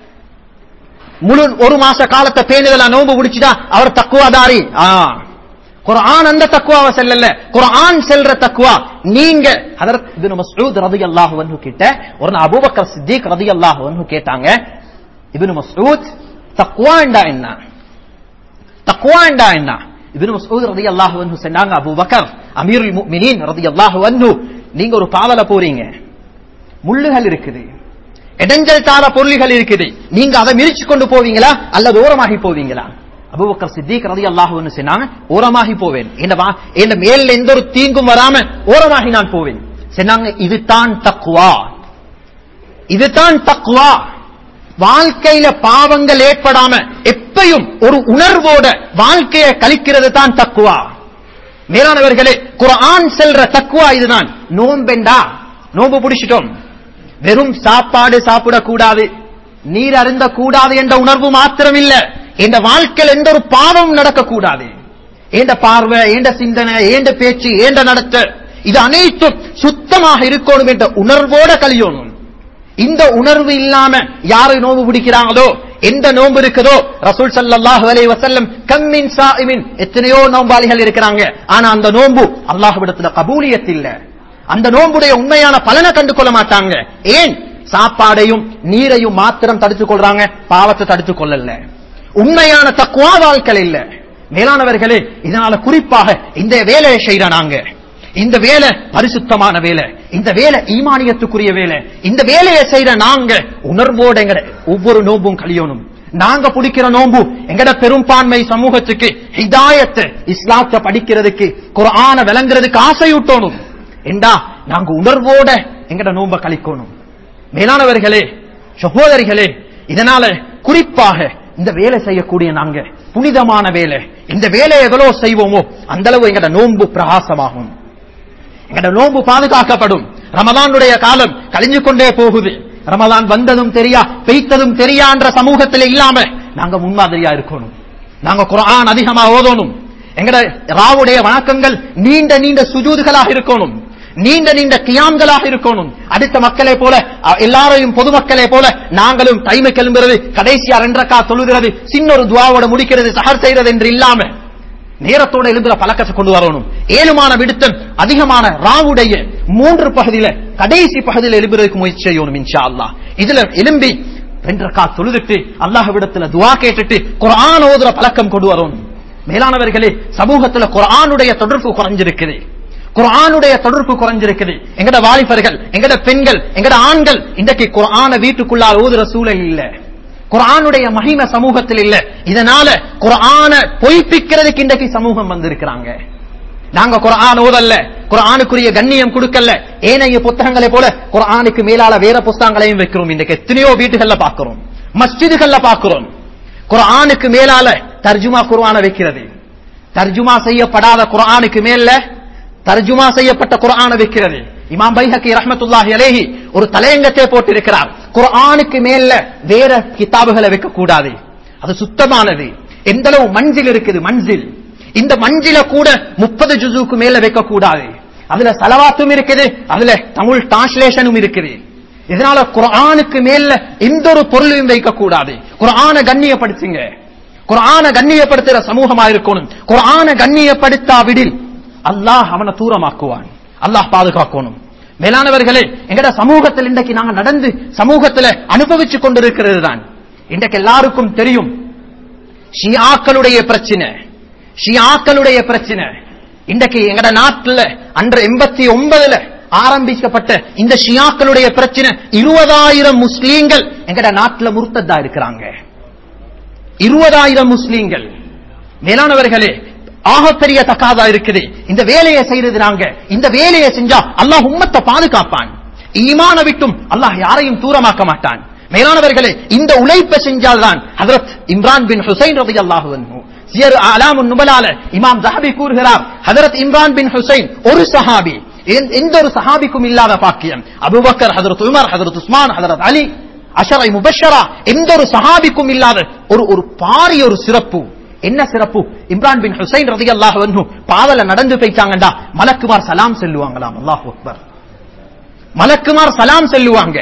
முழு ஒரு மாச காலத்தை பேணுதலா நோம்பு முடிச்சுட்டா அவர் தக்குவாதாரி ஆ குர்ஆன் அந்த தக்குவாவை செல்லல குர்ஆன் செல்ற தக்குவா நீங்க ஹதரத் இப்னு மஸ்ஊத் ரலியல்லாஹு அன்ஹு கிட்ட ஒரு நாள் அபூபக்கர் சித்திக் ரலியல்லாஹு அன்ஹு கேட்டாங்க இப்னு மஸ்ஊத் தக்குவாண்டா என்ன தக்குவாண்டா என்ன இப்னு மஸ்ஊத் ரலியல்லாஹு அன்ஹு சொன்னாங்க அபூபக்கர் அமீருல் முஃமினீன் ரலியல்லாஹு அன்ஹு நீங்க ஒரு பாவல போறீங்க முள்ளுகள் இருக்குது இடைஞ்சல் தார பொருள்கள் இருக்குது நீங்க அதை மிரிச்சு கொண்டு போவீங்களா அல்லது ஓரமாகி போவீங்களா அபுபக்கர் சித்திக் ரதி அல்லாஹுன்னு சொன்னாங்க ஓரமாகி போவேன் என் மேல எந்த ஒரு தீங்கும் வராம ஓரமாகி நான் போவேன் சொன்னாங்க இதுதான் தக்குவா இதுதான் தக்குவா வாழ்க்கையில பாவங்கள் ஏற்படாம எப்பையும் ஒரு உணர்வோட வாழ்க்கையை கழிக்கிறது தான் தக்குவா மேலானவர்களே குரான் செல்ற தக்குவா இதுதான் நோம்பெண்டா நோம்பு பிடிச்சிட்டோம் வெறும் சாப்பாடு சாப்பிடக்கூடாது நீர் அருந்த கூடாது என்ற உணர்வு மாத்திரம் இல்ல என்ற வாழ்க்கையில் எந்த ஒரு பாவம் நடக்கக்கூடாது ஏண்ட பார்வை ஏண்ட சிந்தனை ஏண்ட பேச்சு ஏண்ட நடத்த இது அனைத்தும் சுத்தமாக இருக்கணும் என்ற உணர்வோட கழியணும் இந்த உணர்வு இல்லாம யாரு நோம்பு பிடிக்கிறாங்களோ எந்த நோம்பு இருக்குதோ ரசூல் சல்லாஹு அலைஹி வஸல்லம் கம்மின் சாயிமின் எத்தனையோ நோம்பாளிகள் இருக்கிறாங்க ஆனா அந்த நோம்பு அல்லாஹ்விடத்துல கபூலியத் இல்ல அந்த நோம்புடைய உண்மையான பலனை கண்டு கொள்ள மாட்டாங்க ஏன் சாப்பாடையும் நீரையும் மாத்திரம் தடுத்துக் கொள்றாங்க பாவத்தை தடுத்துக் கொள்ளல உண்மையான தக்குவா வாழ்க்கை இல்ல மேலானவர்களே இதனால குறிப்பாக இந்த வேலையை செய்யற நாங்க இந்த வேலை பரிசுத்தமான வேலை இந்த வேலை ஈமானியத்துக்குரிய வேலை இந்த வேலையை செய்யற நாங்க உணர்வோட எங்கட ஒவ்வொரு நோம்பும் கழியணும் நாங்க பிடிக்கிற நோம்பு எங்கட பெரும்பான்மை சமூகத்துக்கு ஹிதாயத்தை இஸ்லாத்தை படிக்கிறதுக்கு குரான விளங்குறதுக்கு ஆசையூட்டணும் என்றா நாங்க உணர்வோட எங்கட நோம்ப கழிக்கணும் மேலானவர்களே சகோதரிகளே இதனால குறிப்பாக இந்த வேலை செய்யக்கூடிய நாங்க புனிதமான வேலை இந்த வேலையை எவ்வளவு செய்வோமோ அந்த அளவு எங்கட நோன்பு பிரகாசமாகும் எங்கட நோன்பு பாதுகாக்கப்படும் ரமலானுடைய காலம் கழிஞ்சு கொண்டே போகுது ரமலான் வந்ததும் தெரியா பெய்த்ததும் தெரியான்ற சமூகத்தில் இல்லாம நாங்க முன்மாதிரியா இருக்கணும் நாங்க குரான் அதிகமா ஓதணும் எங்கட ராவுடைய வணக்கங்கள் நீண்ட நீண்ட சுஜூதுகளாக இருக்கணும் நீண்ட நீண்ட கியாம்களாக இருக்கணும் அடுத்த மக்களே போல அ, எல்லாரையும் பொதுமக்களே போல நாங்களும் டைமை கிளம்புறது கடைசியா ரெண்டரக்கா தொழுகிறது சின்ன ஒரு துவாவோட முடிக்கிறது சஹர் செய்யறது என்று இல்லாம நேரத்தோட எழுதுற பழக்கத்தை கொண்டு வரணும் ஏழுமான விடுத்தம் அதிகமான ராவுடைய மூன்று பகுதியில கடைசி பகுதியில் எழுப்புறதுக்கு முயற்சி செய்யணும் இன்ஷா அல்லாஹ் இதுல எலும்பி ரெண்டரக்கா தொழுதுட்டு அல்லாஹ் விடத்துல துவா கேட்டுட்டு குர்ஆன் ஓதுற பழக்கம் கொண்டு வரணும் மேலானவர்களே சமூகத்துல குர்ஆனுடைய தொடர்பு குறைஞ்சிருக்குது குர்ஆனுடைய தொடர்பு குறைஞ்சிருக்குது எங்கட வாலிபர்கள் எங்கட பெண்கள் எங்கட ஆண்கள் இன்றைக்கு குர்ஆன வீட்டுக்குள்ளால் ஓதுற சூழல் இல்ல குர்ஆனுடைய மகிமை சமூகத்தில் இல்ல இதனால குர்ஆன பொய்ப்பிக்கிறதுக்கு இன்றைக்கு சமூகம் வந்திருக்கிறாங்க நாங்க குர்ஆன் ஓதல்ல குர்ஆனுக்குரிய கண்ணியம் கொடுக்கல ஏனைய புத்தகங்களை போல குர்ஆனுக்கு மேலால வேற புத்தகங்களையும் வைக்கிறோம் இன்றைக்கு எத்தனையோ வீட்டுகள்ல பாக்குறோம் மஸ்ஜிதுகள்ல பாக்குறோம் குர்ஆனுக்கு மேலால தர்ஜுமா குர்ஆன வைக்கிறது தர்ஜுமா செய்யப்படாத குர்ஆனுக்கு மேல தர்ஜுமா செய்யப்பட்ட குர்ஆன வைக்கிறது இமாம் பைஹக்கி ரஹ்மத்துல்லாஹி அலைஹி ஒரு தலையங்கத்தை போட்டிருக்கிறார் குர்ஆனுக்கு மேல வேற கிதாபுகளை வைக்க கூடாது அது சுத்தமானது எந்த அளவு மஞ்சில் இருக்குது மஞ்சில் இந்த மஞ்சில கூட முப்பது ஜுசுக்கு மேல வைக்க கூடாது அதுல சலவாத்தும் இருக்குது அதுல தமிழ் டிரான்ஸ்லேஷனும் இருக்குது இதனால குர்ஆனுக்கு மேல எந்த ஒரு பொருளையும் வைக்க கூடாது குர்ஆனை கண்ணியப்படுத்துங்க குர்ஆனை கண்ணியப்படுத்துற சமூகமா இருக்கணும் குர்ஆனை கண்ணியப்படுத்தாவிடில் அல்லாஹ் அவனை தூரமாக்குவான் அல்லாஹ் பாதுகாக்கணும் மேலானவர்களே எங்கட சமூகத்தில் இன்றைக்கு நாங்க நடந்து சமூகத்துல அனுபவிச்சு கொண்டிருக்கிறது தான் இன்றைக்கு எல்லாருக்கும் தெரியும் ஷியாக்களுடைய பிரச்சனை ஷியாக்களுடைய பிரச்சனை இன்றைக்கு எங்கட நாட்டுல அன்று எண்பத்தி ஒன்பதுல ஆரம்பிக்கப்பட்ட இந்த ஷியாக்களுடைய பிரச்சனை இருபதாயிரம் முஸ்லீம்கள் எங்கட நாட்டுல முர்த்ததா இருக்கிறாங்க இருபதாயிரம் முஸ்லீம்கள் மேலானவர்களே ஆகப்பெரிய தக்காதா இருக்குது இந்த வேலையை செய்யறது நாங்க இந்த வேலையை செஞ்சா அல்லாஹ் உம்மத்தை பாதுகாப்பான் ஈமான விட்டும் அல்லாஹ் யாரையும் தூரமாக்க மாட்டான் மேலானவர்களே இந்த உழைப்பை செஞ்சால்தான் ஹதரத் இம்ரான் பின் ஹுசைன் ரதி அல்லாஹு சியர் அலாமுன் நுபலால இமாம் ஜஹபி கூறுகிறார் ஹதரத் இம்ரான் பின் ஹுசைன் ஒரு சஹாபி எந்த- எந்த ஒரு சஹாபிக்கும் இல்லாத பாக்கியம் அபூபக்கர் ஹதரத் உமர் ஹதரத் உஸ்மான் ஹதரத் அலி அஷரை முபஷரா எந்த ஒரு சஹாபிக்கும் இல்லாத ஒரு ஒரு பாரிய ஒரு சிறப்பு என்ன சிறப்பு இம்ரான் பின் ஹுசைன் ரதி அல்லாஹ் பாவல நடந்து போயிட்டாங்கடா மலக்குமார் சலாம் செல்லுவாங்களாம் அல்லாஹ் அக்பர் மலக்குமார் சலாம் செல்லுவாங்க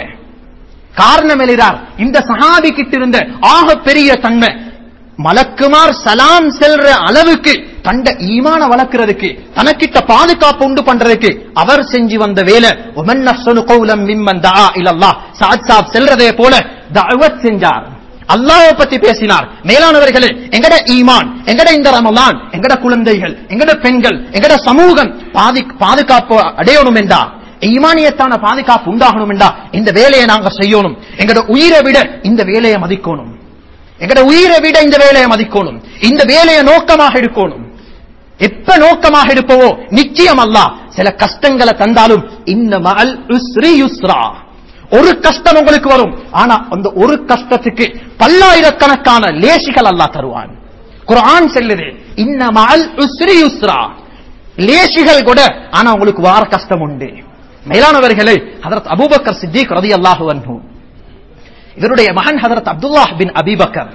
காரணம் எழுதார் இந்த சஹாபி கிட்ட இருந்த ஆக பெரிய தன்மை மலக்குமார் சலாம் செல்ற அளவுக்கு தண்ட ஈமான வளர்க்கிறதுக்கு தனக்கிட்ட பாதுகாப்பு உண்டு பண்றதுக்கு அவர் செஞ்சு வந்த வேலை உமன் நஃப்ஸனு கௌலம் மிம்மன் தஆ இலல்லாஹ் சாத் சாப் செல்றதே போல தஅவத் செஞ்சார் அல்லாஹ்வை பத்தி பேசினார் மேலானவர்களே எங்கட ஈமான் எங்கட இந்த ரமலான் எங்கட குழந்தைகள் எங்கட பெண்கள் எங்கட சமூகம் பாதி பாதுகாப்பு அடையணும் என்றா ஈமானியத்தான பாதுகாப்பு உண்டாகணும் என்றா இந்த வேலையை நாங்க செய்யணும் எங்கட உயிரை விட இந்த வேலையை மதிக்கணும் எங்கட உயிரை விட இந்த வேலையை மதிக்கணும் இந்த வேலையை நோக்கமாக எடுக்கணும் எப்ப நோக்கமாக இருப்பவோ நிச்சயம் அல்லாஹ் சில கஷ்டங்களை தந்தாலும் இந்த மகள் உஸ்ரி யுஸ்ரா ஒரு கஷ்டம் உங்களுக்கு வரும் ஆனா அந்த ஒரு கஷ்டத்துக்கு பல்லாயிரக்கணக்கான லேசிகள் அல்லாஹ் தருவான் குர்ஆன் செல்லுது இன்ன மகள் உஸ்ரி யுஸ்ரா லேசிகள் கூட ஆனா உங்களுக்கு வார கஷ்டம் உண்டு மேலானவர்களே ஹதரத் அபூபக்கர் சித்திக் ரலியல்லாஹு அன்ஹு இவருடைய மகன் ஹதரத் அப்துல்லாஹ் பின் அபிபக்கர்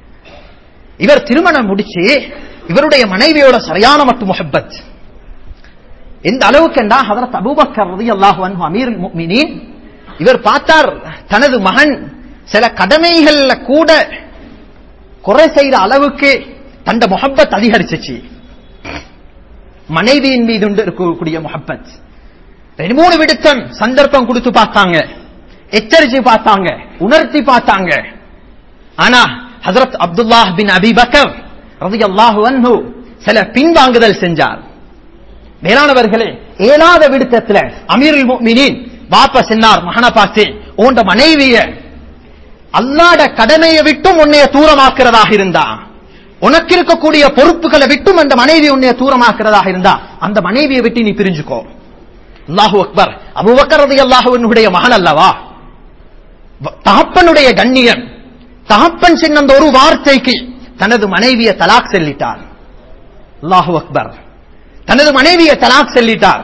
இவர் திருமணம் முடிச்சு இவருடைய மனைவியோட சரியான மட்டும் முஹப்பத் எந்த அளவுக்கு என்றா ஹதரத் அபூபக்கர் ரலியல்லாஹு அன்ஹு அமீருல் முஃமினீன் இவர் பார்த்தார் தனது மகன் சில கடமைகள்ல கூட குறை செய்யற அளவுக்கு தந்த முஹப்பத் அதிகரிச்சிச்சு மனைவியின் மீது உண்டு இருக்கக்கூடிய முஹப்பத் ரெண்டு மூணு விடுத்தம் சந்தர்ப்பம் கொடுத்து பார்த்தாங்க எச்சரிச்சு பார்த்தாங்க உணர்த்தி பார்த்தாங்க ஆனா ஹசரத் அப்துல்லாஹ் பின் அபி பக்கர் ரலியல்லாஹு அன்ஹு சில பின்வாங்குதல் செஞ்சார் மேலானவர்களே ஏழாத விடுத்தத்துல அமீருல் முஃமினீன் பாப்பா சொன்னார் மகனை பார்த்து உண்ட மனைவிய அல்லாட கடமையை விட்டும் உன்னைய தூரமாக்குறதாக இருந்தா உனக்கு இருக்கக்கூடிய பொறுப்புகளை விட்டும் அந்த மனைவி உன்னைய தூரமாக்குறதாக இருந்தா அந்த மனைவியை விட்டு நீ பிரிஞ்சுக்கோ அல்லாஹு அக்பர் அபூபக்கர் ரலியல்லாஹு அன்ஹுடைய மகன் அல்லவா வ- தகப்பனுடைய கண்ணியம் தகப்பன் சின்ன அந்த ஒரு வார்த்தைக்கு தனது மனைவியை தலாக் செல்லிட்டார் அல்லாஹு அக்பர் தனது மனைவியை தலாக் செல்லிட்டார்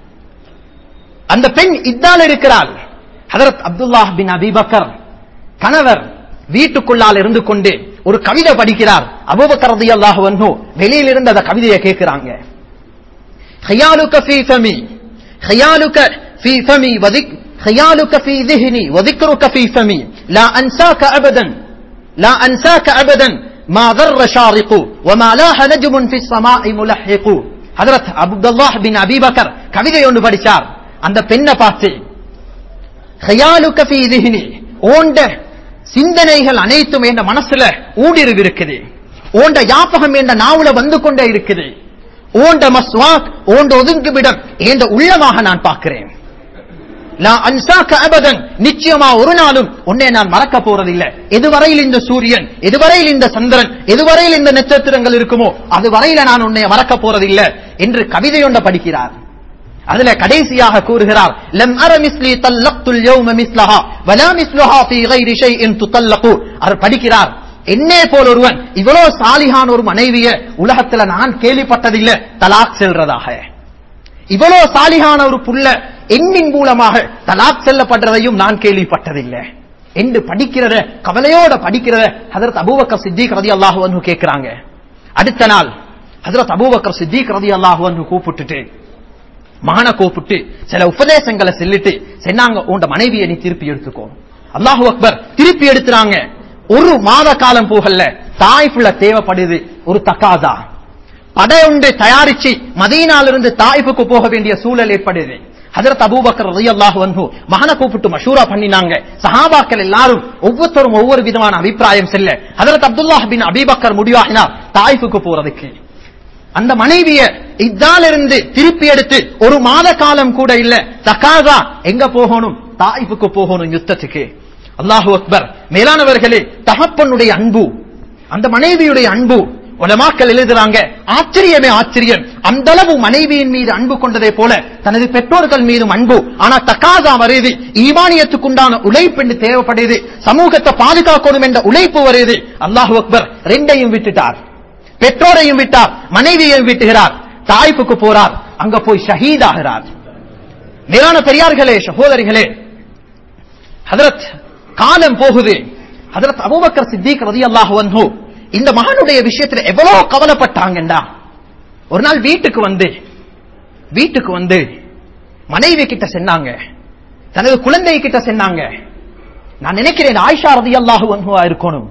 அந்த பெண் இத்தால் இருக்கிறாள் ஹதரத் அப்துல்லாஹ் பின் அபிபக்கர் கணவர் வீட்டுக்குள்ளால் இருந்து கொண்டு ஒரு கவிதை படிக்கிறார் அபூபக்கர் ரலியல்லாஹு அன்ஹு வெளியில இருந்து அந்த கவிதையை கேட்கிறாங்க خيالك في فمي خيالك في فمي وذك خيالك في ذهني وذكرك في فمي لا أنساك أبدا لا أنساك أبدا ما ذر شارق وما لاح نجم في السماء ملحق حضرت عبد الله بن أبي بكر கவிதை ஒன்று படிச்சார் அந்த பெண்ணை பார்த்து خيالك في ذهني ஓண்ட சிந்தனைகள் அனைத்தும் என் மனசுல ஊடுருவி இருக்குது ஓண்ட யாபகம் என்ற நாவுல வந்து கொண்டே இருக்குது ஓண்ட மஸ்வாக் ஓண்ட ஒதுங்குவிடம் என்ற உள்ளமாக நான் பார்க்கிறேன் லா அன்சாக்க அபதன் நிச்சயமா ஒரு நாளும் உன்னை நான் மறக்க போறதில்லை எதுவரையில் இந்த சூரியன் எதுவரையில் இந்த சந்திரன் எதுவரையில் இந்த நட்சத்திரங்கள் இருக்குமோ அதுவரையில நான் உன்னை மறக்க போறதில்லை என்று கவிதை ஒன்ற படிக்கிறார் அதுல கடைசியாக கூறுகிறார் லம் அர மிஸ்லி தல்லக்துல் யௌம மிஸ்லஹா வலா மிஸ்லுஹா ஃபீ கைரி ஷைஇன் துதல்லகு அவர் படிக்கிறார் என்னே போல் ஒருவன் இவ்வளவு சாலிகான ஒரு மனைவிய உலகத்துல நான் கேள்விப்பட்டதில்லை தலாக் செல்றதாக இவ்வளவு சாலிகான ஒரு புள்ள எண்ணின் மூலமாக தலாக் செல்லப்படுறதையும் நான் கேள்விப்பட்டதில்லை என்று படிக்கிறத கவலையோட படிக்கிறத ஹதரத் அபூபக்கர் சித்திக் ரதி அல்லாஹு அன்ஹு கேட்கிறாங்க அடுத்த நாள் ஹஜரத் அபூபக்கர் சித்திக் ரலியல்லாஹு அன்ஹு கூப்பிட்டுட்டு மகனை கூப்பிட்டு சில உபதேசங்களை சொல்லிட்டு சொன்னாங்க உண்ட மனைவியை நீ திருப்பி எடுத்துக்கோ அல்லாஹு அக்பர் திருப்பி எடுத்துறாங்க ஒரு மாத காலம் போகல தாய்ப்புல தேவைப்படுது ஒரு தக்காதா படையுண்டு தயாரிச்சு மதீனாலிருந்து தாய்ப்புக்கு போக வேண்டிய சூழல் ஏற்படுது ஹஜரத் அபூபக்கர் ரலியல்லாஹு அன்ஹு மகனை கூப்பிட்டு மஷூரா பண்ணினாங்க சஹாபாக்கள் எல்லாரும் ஒவ்வொருத்தரும் ஒவ்வொரு விதமான அபிப்பிராயம் செல்ல ஹஜரத் அப்துல்லாஹ் பின் அபீபக்கர் முடிவாகினார் தாய்ப்புக்கு போறதுக்கு அந்த மனைவிய இருந்து திருப்பி எடுத்து ஒரு மாத காலம் கூட இல்ல தக்காதா எங்க போகணும் தாய்ப்புக்கு போகணும் யுத்தத்துக்கு அல்லாஹு அக்பர் மேலானவர்களே தகப்பனுடைய அன்பு அந்த மனைவியுடைய அன்பு உலமாக்கள் எழுதுறாங்க ஆச்சரியமே ஆச்சரியம் அந்த அளவு மனைவியின் மீது அன்பு கொண்டதை போல தனது பெற்றோர்கள் மீதும் அன்பு ஆனா தக்காதா வருது ஈமானியத்துக்குண்டான உழைப்பு என்று தேவைப்படுது சமூகத்தை பாதுகாக்கணும் என்ற உழைப்பு வருது அல்லாஹு அக்பர் ரெண்டையும் விட்டுட்டார் பெற்றோரையும் விட்டார் மனைவியையும் விட்டுகிறார் தாய்ப்புக்கு போறார் அங்க போய் ஷஹீதாகிறார் மேலான பெரியார்களே சகோதரிகளே ஹதரத் காலம் போகுது ஹதரத் அபூபக்கர் சித்திக் ரலியல்லாஹு அன்ஹு இந்த மகனுடைய விஷயத்துல எவ்வளவு கவலைப்பட்டாங்கண்டா ஒரு நாள் வீட்டுக்கு வந்து வீட்டுக்கு வந்து மனைவி கிட்ட சொன்னாங்க தனது குழந்தை கிட்ட சொன்னாங்க நான் நினைக்கிறேன் ஆயிஷா ரலியல்லாஹு அன்ஹுவா இருக்கணும்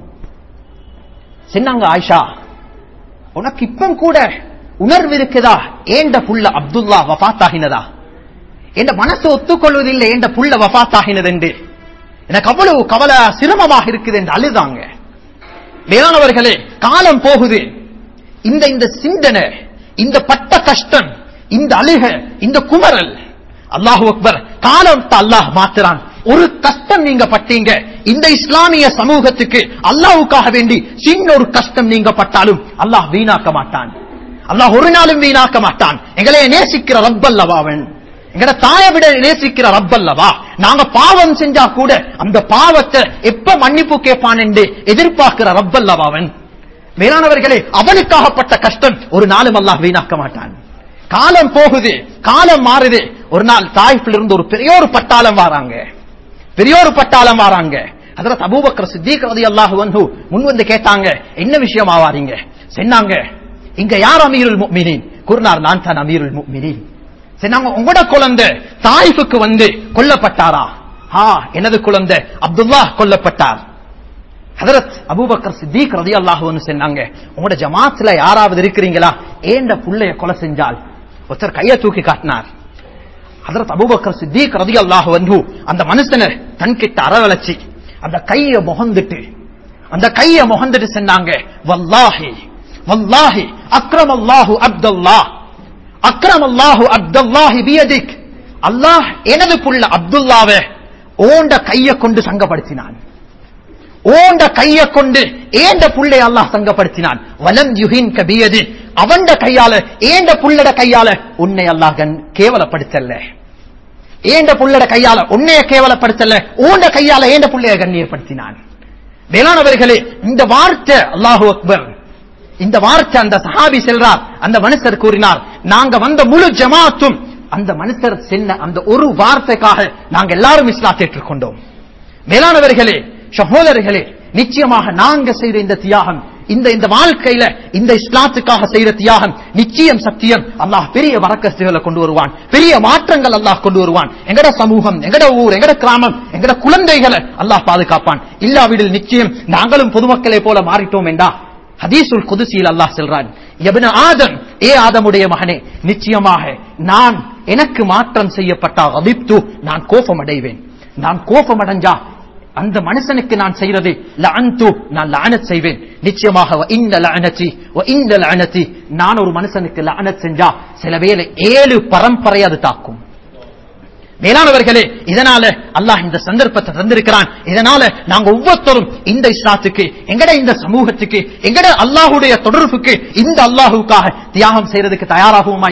சொன்னாங்க ஆயிஷா உனக்கு இப்பம் கூட உணர்வு இருக்குதா ஏண்ட புள்ள அப்துல்லா வஃபாத்தாகினதா என்ற மனசு ஒத்துக்கொள்வதில்லை என்ற புள்ள வஃபாத்தாகினது என்று எனக்கு அவ்வளவு கவலை சிரமமாக இருக்குது என்று அழுதாங்க மேலானவர்களே காலம் போகுது இந்த இந்த சிந்தனை இந்த பட்ட கஷ்டம் இந்த அழுக இந்த குமரல் அல்லாஹு அக்பர் காலத்தை அல்லாஹ் மாத்துறான் ஒரு கஷ்டம் நீங்க பட்டீங்க இந்த இஸ்லாமிய சமூகத்துக்கு அல்லாஹ்வுக்காக வேண்டி சின்ன ஒரு கஷ்டம் நீங்க பட்டாலும் அல்லாஹ் வீணாக்க மாட்டான் அல்லாஹ் ஒரு நாளும் வீணாக்க மாட்டான் எங்களை நேசிக்கிற ரப்பல்லவா அவன் எங்கட தாயை விட நேசிக்கிற ரப்பல்லவா நாங்க பாவம் செஞ்சா கூட அந்த பாவத்தை எப்ப மன்னிப்பு கேட்பான் என்று எதிர்பார்க்கிற ரப்பல்லவா அவன் மேலானவர்களே அவனுக்காகப்பட்ட கஷ்டம் ஒரு நாளும் அல்லாஹ் வீணாக்க மாட்டான் காலம் போகுது காலம் மாறுது ஒரு நாள் தாய்ப்பிலிருந்து ஒரு பெரிய ஒரு பட்டாளம் வராங்க பெரிய ஒரு பட்டாளம் வராங்க அதுல அபூபக்கர் சித்திக் ரலியல்லாஹு அன்ஹு முன் வந்து கேட்டாங்க என்ன விஷயமா வாரீங்க சொன்னாங்க இங்க யார் அமீருல் முஃமினீன் கூறினார் நான் தான் அமீருல் முஃமினீன் சொன்னாங்க உங்களோட குழந்தை தாய்ஃபுக்கு வந்து கொல்லப்பட்டாரா ஆ எனது குழந்தை அப்துல்லா கொல்லப்பட்டார் ஹதரத் அபூபக்கர் சித்திக் ரலியல்லாஹு அன்ஹு சொன்னாங்க உங்களோட ஜமாத்ல யாராவது இருக்கிறீங்களா ஏண்ட புள்ளைய கொலை செஞ்சால் ஒருத்தர் கையை தூக்கி காட்டினார் ஹதரத் அபூபக்கர் சித்திக் ரலியல்லாஹு அன்ஹு அந்த மனுஷனை தன்கிட்ட அரவழைச்சி அந்த கைய முகந்துட்டு அந்த கைய முகந்துட்டு சொன்னாங்க வல்லாஹி வல்லாஹி அக்ரம் அல்லாஹு அப்துல்லா அக்ரம் அல்லாஹு அப்துல்லாஹி பியதிக் அல்லாஹ் எனது புள்ள அப்துல்லாவை ஓண்ட கைய கொண்டு சங்கப்படுத்தினான் ஓண்ட கைய கொண்டு ஏண்ட புள்ளை அல்லாஹ் சங்கப்படுத்தினான் வலம் யுஹின் கபியது அவண்ட கையால ஏண்ட புள்ளட கையால உன்னை அல்லாஹ் கண் கேவலப்படுத்தல்ல ஏண்ட புள்ளட கையால உன்னைய கேவலப்படுத்தல ஓண்ட கையால ஏண்ட புள்ளைய கண்ணியப்படுத்தினான் வேளாணவர்களே இந்த வார்த்தை அல்லாஹு அக்பர் இந்த வார்த்தை அந்த சஹாபி செல்றார் அந்த மனுஷர் கூறினார் நாங்க வந்த முழு ஜமாத்தும் அந்த மனுஷர் சென்ன அந்த ஒரு வார்த்தைக்காக நாங்க எல்லாரும் இஸ்லாத்தை ஏற்றுக்கொண்டோம் மேலானவர்களே சகோதரர்களே நிச்சயமாக நாங்க செய்த இந்த தியாகம் இந்த இந்த வாழ்க்கையில இந்த இஸ்லாத்துக்காக செய்த தியாகம் நிச்சயம் சத்தியம் அல்லாஹ் பெரிய வரக்கஸ்துகளை கொண்டு வருவான் பெரிய மாற்றங்கள் அல்லாஹ் கொண்டு வருவான் எங்கட சமூகம் எங்கட ஊர் எங்கட கிராமம் எங்கட குழந்தைகளை அல்லாஹ் பாதுகாப்பான் இல்லாவிடில் நிச்சயம் நாங்களும் பொதுமக்களை போல மாறிட்டோம் என்றா ஹதீசுல் குதுசியில் அல்லாஹ் சொல்றான் எபின ஆதம் ஏ ஆதமுடைய மகனே நிச்சயமாக நான் எனக்கு மாற்றம் செய்யப்பட்ட அபிப்து நான் கோபம் அடைவேன் நான் கோபம் அடைஞ்சா அந்த மனுஷனுக்கு நான் செய்யறது லஅன்து நான் லஅனத் செய்வேன் நிச்சயமாக வ இன்ன லஅனதி வ இன்ன லஅனதி நான் ஒரு மனுஷனுக்கு லஅனத் செஞ்சா சில வேளை ஏழு பரம்பரை அது தாக்கும் மேலானவர்களே இதனால அல்லாஹ் இந்த சந்தர்ப்பத்தை தந்திருக்கிறான் இதனால நாங்க ஒவ்வொருத்தரும் இந்த இஸ்லாத்துக்கு எங்கட இந்த சமூகத்துக்கு எங்கட அல்லாஹுடைய தொடர்புக்கு இந்த அல்லாஹுக்காக தியாகம் செய்யறதுக்கு தயாராகுமா